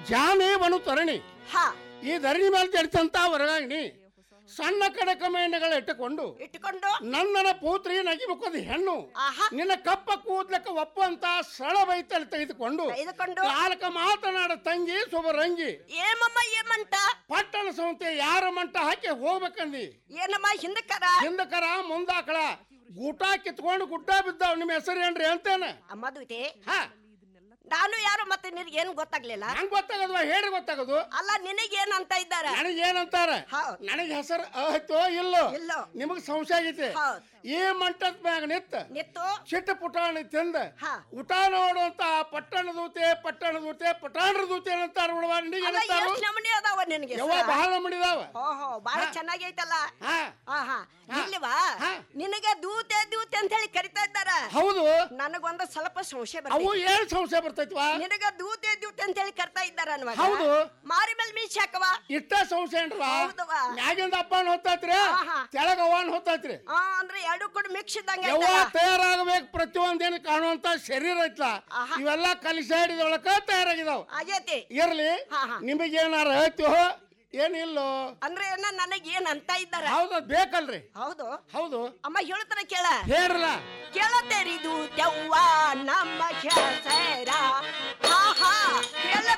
ಜಾನೇವನು ತರಣಿ ಹಾ ಈ ಧರಣಿ ಮೇಲೆ ಜಡಿತಂತ ವರಗಾಗಿನಿ ಸಣ್ಣ ಕಡಕ ಮೇಣಗಳ ಇಟ್ಟುಕೊಂಡು ಇಟ್ಕೊಂಡು ನನ್ನನ ಪೂತ್ರಿ ನಗಿಮುಖದ ಹೆಣ್ಣು ಆಹಾ ನಿನ್ನ ಕಪ್ಪ ಕೂದ್ಲಕ್ಕ ಒಪ್ಪಂತ ಸಳ ಬೈತಲ್ಲಿ ತೆಗೆದುಕೊಂಡು ತೆಗೆದುಕೊಂಡು ಕಾಲಕ ಮಾತನಾಡ ತಂಗಿ ಶುಭರಂಗಿ ಏಮಮ್ಮ ಏಮಂಟ ಪಟ್ಟಣ ಸಂತೆ ಯಾರ ಮಂಟ ಹಾಕಿ ಹೋಗ್ಬೇಕಂದಿ ಏನಮ್ಮ ಹಿಂದಕ್ಕರ ಹಿಂದಕರ ಮುಂದಾಕಳ ಗೂಟ ಕಿತ್ಕೊಂಡು ಗುಡ್ಡ ಬಿದ್ದಾವ್ ನಿಮ್ಮ ಹೆಸರು ಏನ್ರಿ ಅಂತೇನ ಅಮ್ಮ ದ್ವಿತಿ ಹಾ ನಾನು ಯಾರು ಮತ್ತೆ ನಿನಗೆ ಏನು ಗೊತ್ತಾಗ್ಲಿಲ್ಲ ಹೆಂಗ್ ಗೊತ್ತಾಗದ್ವಾ ಹೇಳಿ ಗೊತ್ತಾಗದು ಅಲ್ಲ ನಿನಗೇನ್ ಅಂತ ಇದ್ದಾರ ನನಗೆ ಏನಂತಾರ ಹೌದ್. ನನಗೆ ಹೆಸರು ಆಯ್ತೋ ಇಲ್ಲೋ ಇಲ್ಲೋ. ನಿಮಗ್ ಸಂಶಯ ಆಗೈತಿ ಹೌದ್. ಈ ಮಂಟದ ಮ್ಯಾಗ ನಿತ್ತ ನಿತ್ತು ಚಿಟ್ಟ ಪುಟಾಣಿ ತಿಂದ ಹಾ. ಊಟ ನೋಡುವಂತ ಪಟ್ಟಣ ದೂತೆ ಪಟ್ಟಣ ದೂತೆ ಪಟಾಣರ ದೂತೆ ಏನಂತಾರ ನೋಡುವ ನಿನಗೆ ಅಲ್ಲ ಏನಂತಾರು ಎಷ್ಟ್ ನಮೂನಿ ಅದಾವ ನಿನಗೆ ಯವ್ವ ಬಹಳ ಮಡಿದಾವ ಓಹೋ ಬಾಳ ಚೆನ್ನಾಗಿ ಐತಲ್ಲ ಹಾ ಆಹಾ ಹಾ. ಇಲ್ವಾ ಹಾ. ನಿನಗೆ ದೂತೆ ದೂತೆ ಅಂತ ಹೇಳಿ ಕರಿತಾ ಇದ್ದಾರ ಹೌದು ನನಗೊಂದು ಸ್ವಲ್ಪ ಸಂಶಯ ಅವು ಬರ್ತೈತಿ ಏನ್ ಸಂಶಯ ಬರ್ತೈತ್ವಾ ನಿನಗ ದೂತೆ ದೂತೆ ಅಂತ ಹೇಳಿ ಕರ್ತಾ ಇದ್ದಾರ ಅನ್ವಾಗ ಹೌದು. ಮಾರಿ ಮೇಲೆ ಮೀಸಿ ಹಾಕವ ಇಟ್ಟ ಸಂಶಯ ಏನ್ರವಾ ಹೌದವ್ವ. ಮ್ಯಾಗಿಂದ ಅಪ್ಪನ ಹೊತ್ತೈತ್ರಿ ಆಹಾ. ತೆಳಗ ಅವನ್ ಹೊತ್ತೈತ್ರಿ ಆ ಅಂದ್ರೆ ಎರಡು ಕೂಡ ಮಿಕ್ಸ್ ಇದ್ದಂಗೆ ಯವ್ವ ಐತಲ್ಲ. ತಯಾರಾಗಬೇಕು ಪ್ರತಿಯೊಂದೇನು ಕಾಣುವಂತ ಶರೀರ ಐತ್ಲ ಆಹಾ. ಇವೆಲ್ಲ ಕಲಿಸಾಡಿದೊಳಕ ತಯಾರಾಗಿದಾವ ಆಗೈತಿ ಇರ್ಲಿ ಹಾ, ಹಾ. ನಿಮಗೇನಾರ ಹೇಳ್ತೀವೋ ಏನಿಲ್ಲೋ ಅಂದ್ರೆ ಏನ ನನಗೆ ಏನ್ ಅಂತ ಇದ್ದಾರ ಹೌದು ಬೇಕಲ್ರಿ ಹೌದು ಹೌದು ಅಮ್ಮ ಹೇಳ್ತಾರ ಕೇಳ ಹೇಳ್ರಲ್ಲ ಕೇಳತೆರಿದು ದೆವ್ವ ನಮ್ಮ ಹೆಸರ ಆಹಾ ಕೇಳ